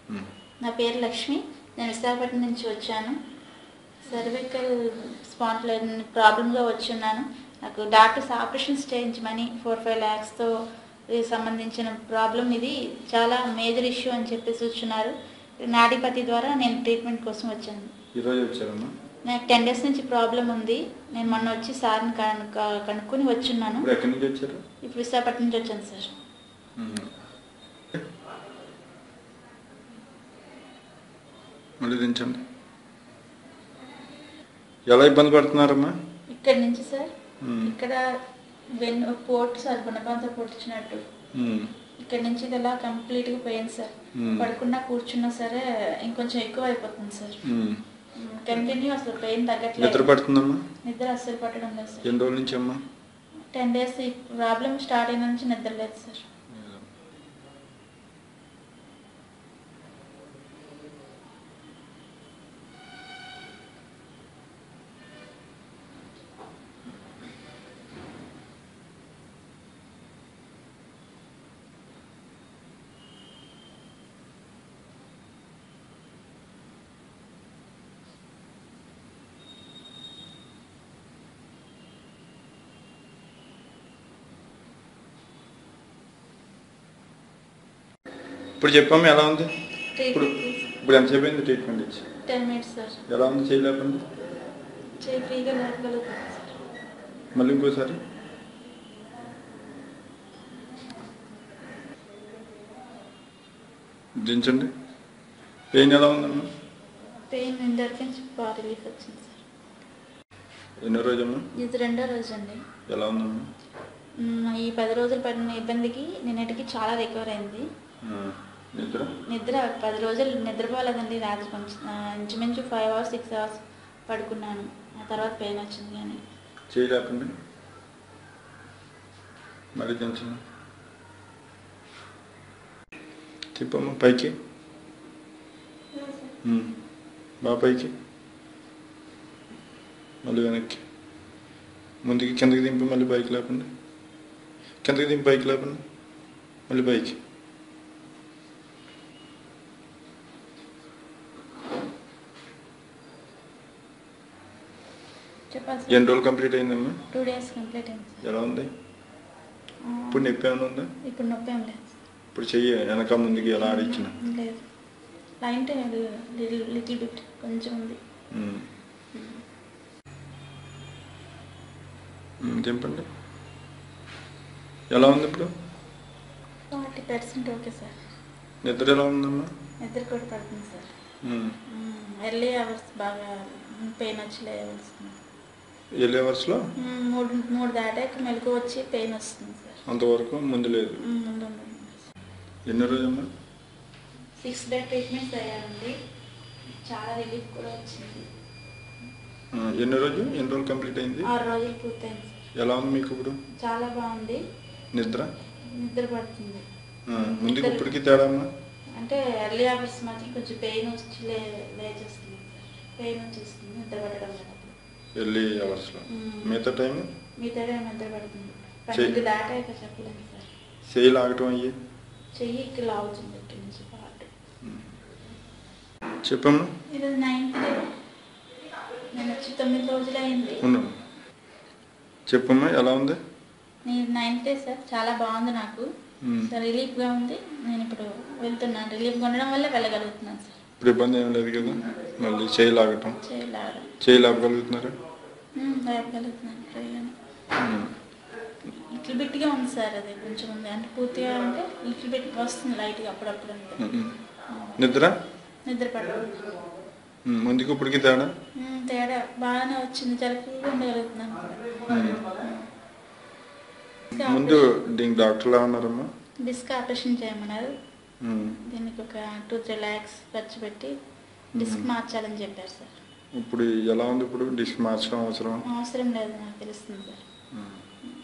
ఉమ్. నా పేరు లక్ష్మి నేను విశాఖపట్నం నుంచి వచ్చాను సర్వికల్ స్పాంట్లైన్ ప్రాబ్లంగా వచ్చి ఉన్నాను నాకు డాక్టర్స్ ఆపరేషన్స్ చేయించమని ఫోర్ ఫైవ్ ల్యాక్స్తో సంబంధించిన ప్రాబ్లం ఇది చాలా మేజర్ ఇష్యూ అని చెప్పేసి వచ్చున్నారు నాడీపతి ద్వారా నేను ట్రీట్మెంట్ కోసం వచ్చాను ఈరోజు వచ్చారమ్మా నాకు టెన్ డేస్ నుంచి ప్రాబ్లం ఉంది నేను మొన్న వచ్చి సార్ని కను- క- కనుక్కొని వచ్చున్నాను ఇప్పుడు ఎక్కడి నుంచి వచ్చారు ఇప్పుడు విశాఖపట్నం నుంచి వచ్చాను సార్ ఉమ్. మళ్ళీ దించండి ఎలా ఇబ్బంది పడుతున్నారమ్మా ఇక్కడి నుంచి సార్ ఉమ్. ఇక్కడ వెన్ను పోర్ట్ సార్ గుణపాంత పొడిచినట్టు ఉమ్. ఇక్కడ నుంచి ఇది ఎలా కంప్లీట్ గా పోయింది సార్ మ్మ్. పడుకున్నా కూర్చున్నా సరే ఇంకొంచెం ఎక్కువ అయిపోతుంది సార్ ఉమ్. కంటిన్యూ అసలు పెయిన్ నిద్ర తగ్గట్లేదు పడుతుందమ్మా నిద్ర అస్సలు పట్టడం లేదు సార్ ఎన్ని రోజుల నుంచి అమ్మా టెన్ డేస్ ఈ ప్రాబ్లం స్టార్ట్ అయిన నుంచి నిద్ర లేదు సార్ ఇప్పుడు చెప్పమ్మా ఎలా ఉంది ఇప్పుడు ట్రీట్మెంట్ ఇప్పుడు ఎంతసేపు అయింది ట్రీట్మెంట్ ఇచ్చి టెన్ మినిట్స్ సార్ ఎలా ఉంది చేయలేకుండా చేయి ఫ్రీగా లేపగలుగుతాను సార్ మళ్ళీ ఇంకోసారి దించండి పెయిన్ ఎలా ఉందమ్మా పెయిన్ ఇందరికి నుంచి బాగా రిలీఫ్ వచ్చింది సార్ ఎన్నో రోజమ్మా ఇది రెండో రోజు అండి ఎలా ఉందమ్మా మ్మ్, ఈ పది రోజులు పడిన ఇబ్బందికి నిన్నటికి చాలా రికవర్ అయింది ఆ, నిద్ర నిద్ర పది రోజులు నిద్రపోలేదండి రాత్రి కొంచెం ఆ, ఇంచుమించు ఫైవ్ అవర్స్ సిక్స్ అవర్స్ పడుకున్నాను ఆ తర్వాత పెయిన్ వచ్చింది కానీ చేయలేకండి మళ్ళీ దించండి తిప్పమ్మా పైకి ఉమ్. బాగా పైకి మళ్ళీ వెనక్కి ముందుకి కిందకి దింపి మళ్ళీ పైకి లేపండి కిందకి దింపి పైకి లేపండి మళ్ళీ పైకి చెప్పాలి ఎన్ని రోజులు కంప్లీట్ అయిందమ్మా టూ డేస్ కంప్లీట్ అయింది సార్ ఎలా ఉంది ఆ, ఇప్పుడు నొప్పి ఏమైనా ఉందా ఇప్పుడు నొప్పి ఏం లేదు ఇప్పుడు చెయ్యి వెనక ముందుకి ఎలా ఆడించిన లేదు లైన్ లిటిల్ లిటిల్ బిట్ కొంచెం ఉంది ఉమ్. ఉమ్, దింపండి ఎలా ఉంది ఇప్పుడు ఫార్టీ పర్సెంట్ ఓకే సార్ నిద్ర ఎలా ఉందమ్మా నిద్ర కూడా పడుతుంది సార్ ఉమ్. ఎర్లీ అవర్స్ బాగా పెయిన్ వచ్చి లేవలసింది ఎల్లి అవర్స్లో మ్మ్, మూడు మూడు దాటాక మెలకు వచ్చి పెయిన్ వస్తుంది సార్ అంతవరకు ముందు లేదు మ్మ్, ముందు ఉంది. ఎన్ని రోజమ్మా సిక్స్ డే ట్రీట్మెంట్స్ అయ్యాయండి చాలా రిలీఫ్ కూడా వచ్చింది ఆ, ఎన్ని రోజు ఎన్ని రోజులు కంప్లీట్ అయింది ఆరు రోజులు పూర్తయింది సార్ ఎలా ఉంది మీకు ఇప్పుడు చాలా బాగుంది నిద్ర నిద్ర పడుతుంది ఆ, ముందుకి ఇప్పటికి తేడా అమ్మా అంటే ఎర్లీ అవర్స్ మాత్రం కొంచెం పెయిన్ వచ్చి లే లేచేస్తుంది సార్ పెయిన్ వచ్చేస్తుంది నిద్ర పడడం లేదు ఎల్లి అవర్స్లో మ్మ్. మిగతా టైం మిగతా టైం నిద్ర పడుతుంది చెయ్. పన్నెండు దాటాక చెప్పలేము సార్ చేయి లాగటం అయ్యి చెయ్యి ఇక్కడ లావుతుంది ఇక్కడి నుంచి పాటు చెప్పమ్మా ఈరోజు నైన్త్ డే నేను వచ్చి తొమ్మిది రోజులు అయింది ఉన్నాను చెప్పమ్మా ఎలా ఉంది నేను నైన్త్ డే సార్ చాలా బాగుంది నాకు మ్మ్. సో రిలీఫ్గా ఉంది నేను ఇప్పుడు వెళ్తున్నాను రిలీఫ్గా ఉండడం వల్ల వెళ్ళగలుగుతున్నాను సార్ ఇప్పుడు ఇబ్బంది ఏం లేదు కదా మళ్ళీ చేయి లాగటం చేయలేరు చేయి లాగగలుగుతున్నారా వెళ్ళగలుగుతున్నాను ఫ్రీగానే మ్మ్. లిటిల్ బిట్గా ఉంది సార్ అది కొంచెం ఉంది అంటే పూర్తిగా అంటే లిటిల్ బిట్ వస్తుంది లైట్గా అప్పుడప్పుడు అంతే మ్మ్. నిద్ర నిద్ర పడదు మ్మ్. ముందుకి ఇప్పటికి తేడా మ్మ్, తేడా బాగానే వచ్చింది చాలా ఫ్రీగా ఉండగలుగుతున్నాను ముందు దీనికి డాక్టర్లా ఉన్నారమ్మా డిస్క్ ఆపరేషన్ చేయమన్నారు మ్మ్. దీనికి ఒక టూ త్రీ ల్యాక్స్ ఖర్చు పెట్టి డిస్క్ మార్చాలని చెప్పారు సార్ ఇప్పుడు ఎలా ఉంది ఇప్పుడు డిస్క్ మార్చడం అవసరం అవసరం లేదు నాకు తెలుస్తుంది సార్ మ్మ్.